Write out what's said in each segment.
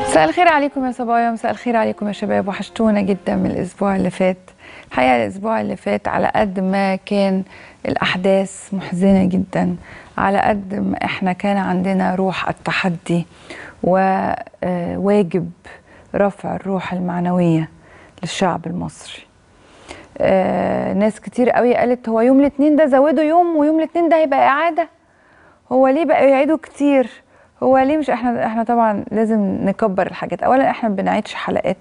مساء الخير عليكم يا صبايا مساء الخير عليكم يا شباب وحشتونا جدا من الاسبوع اللي فات الحقيقه الاسبوع اللي فات على قد ما كان الاحداث محزنه جدا على قد ما احنا كان عندنا روح التحدي وواجب رفع الروح المعنويه للشعب المصري آه، ناس كتير قوي قالت هو يوم الاثنين ده زودوا يوم ويوم الاثنين ده هيبقى اعاده هو ليه بقى يعيدوا كتير هو ليه مش احنا احنا طبعا لازم نكبر الحاجات اولا احنا ما بنعيدش حلقات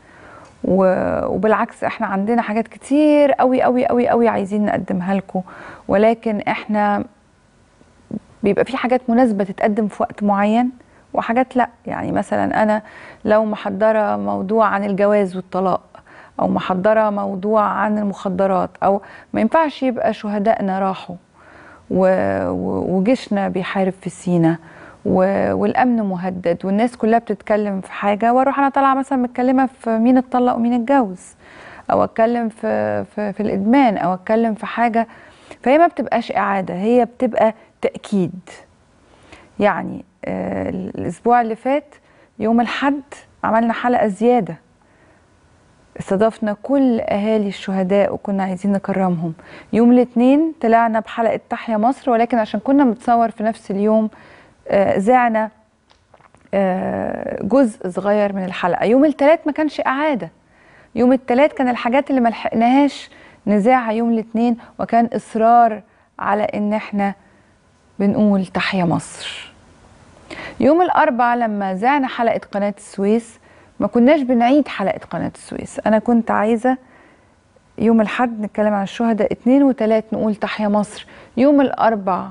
و- وبالعكس احنا عندنا حاجات كتير قوي قوي قوي قوي عايزين نقدمها لكم ولكن احنا بيبقى في حاجات مناسبه تتقدم في وقت معين وحاجات لا يعني مثلا انا لو محضره موضوع عن الجواز والطلاق او محضره موضوع عن المخدرات او ما ينفعش يبقى شهدائنا راحوا و- و- وجيشنا بيحارب في سينا و- والامن مهدد والناس كلها بتتكلم في حاجه واروح انا طالعه مثلا متكلمه في مين اتطلق ومين اتجوز او اتكلم في في, في الادمان او اتكلم في حاجه فهي ما بتبقاش اعاده هي بتبقى تاكيد يعني آه، الاسبوع اللي فات يوم الحد عملنا حلقه زياده استضفنا كل اهالي الشهداء وكنا عايزين نكرمهم يوم الاثنين طلعنا بحلقه تحيا مصر ولكن عشان كنا بنتصور في نفس اليوم آه، ذعنا آه، جزء صغير من الحلقه يوم الثلاث ما كانش اعاده يوم الثلاث كان الحاجات اللي ما لحقناهاش نذاعها يوم الاثنين وكان اصرار على ان احنا بنقول تحيا مصر يوم الاربعاء لما ذعنا حلقه قناه السويس ما كناش بنعيد حلقه قناه السويس انا كنت عايزه يوم الحد نتكلم عن الشهداء اتنين وتلات نقول تحيا مصر يوم الاربع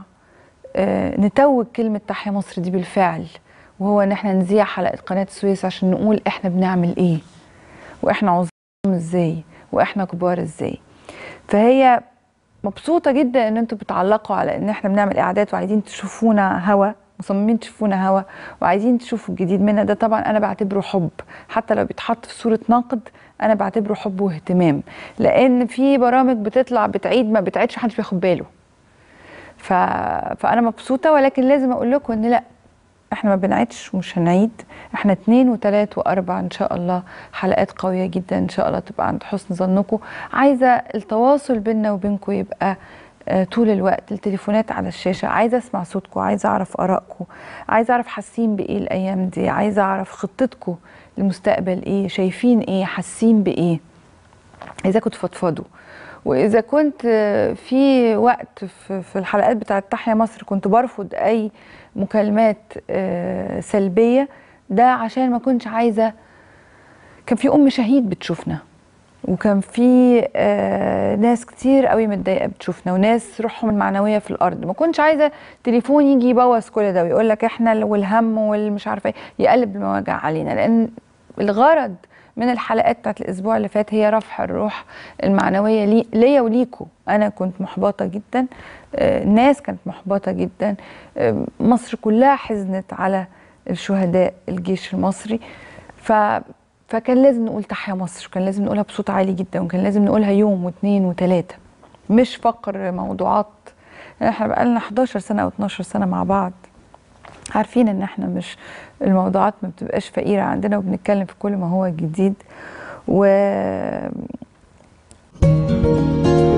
آه، نتوج كلمه تحيا مصر دي بالفعل وهو ان احنا نذيع حلقه قناه السويس عشان نقول احنا بنعمل ايه واحنا عظام ازاي واحنا كبار ازاي فهي مبسوطه جدا ان انتوا بتعلقوا على ان احنا بنعمل اعداد وعايزين تشوفونا هوا مصممين تشوفونا هوا وعايزين تشوفوا الجديد منا ده طبعا انا بعتبره حب حتى لو بيتحط في صوره نقد انا بعتبره حب واهتمام لان في برامج بتطلع بتعيد ما بتعيدش محدش بياخد باله ف... فانا مبسوطه ولكن لازم اقول لكم ان لا احنا ما بنعيدش ومش هنعيد احنا اتنين وتلات واربع ان شاء الله حلقات قويه جدا ان شاء الله تبقى عند حسن ظنكم عايزه التواصل بيننا وبينكم يبقى آه، طول الوقت التليفونات على الشاشه عايزه اسمع صوتكم عايزه اعرف ارائكم عايزه اعرف حاسين بايه الايام دي عايزه اعرف خطتكم للمستقبل ايه شايفين ايه حاسين بايه اذا كنت تفضفضوا واذا كنت آه، في وقت في في الحلقات بتاعه تحيا مصر كنت برفض اي مكالمات آه، سلبيه ده عشان ما كنتش عايزه كان في ام شهيد بتشوفنا وكان في آه ناس كتير قوي متضايقه بتشوفنا وناس روحهم المعنويه في الارض ما كنتش عايزه تليفون يجي يبوظ كل ده ويقول لك احنا ال- والهم والمش عارفه ايه يقلب المواجع علينا لان الغرض من الحلقات بتاعت الاسبوع اللي فات هي رفع الروح المعنويه لي ليا وليكوا انا كنت محبطه جدا آه، الناس كانت محبطه جدا آه، مصر كلها حزنت على الشهداء الجيش المصري ف فكان لازم نقول تحيا مصر كان لازم نقولها بصوت عالي جدا وكان لازم نقولها يوم واثنين وثلاثه مش فقر موضوعات احنا بقالنا 11 سنه او 12 سنه مع بعض عارفين ان احنا مش الموضوعات ما بتبقاش فقيره عندنا وبنتكلم في كل ما هو جديد و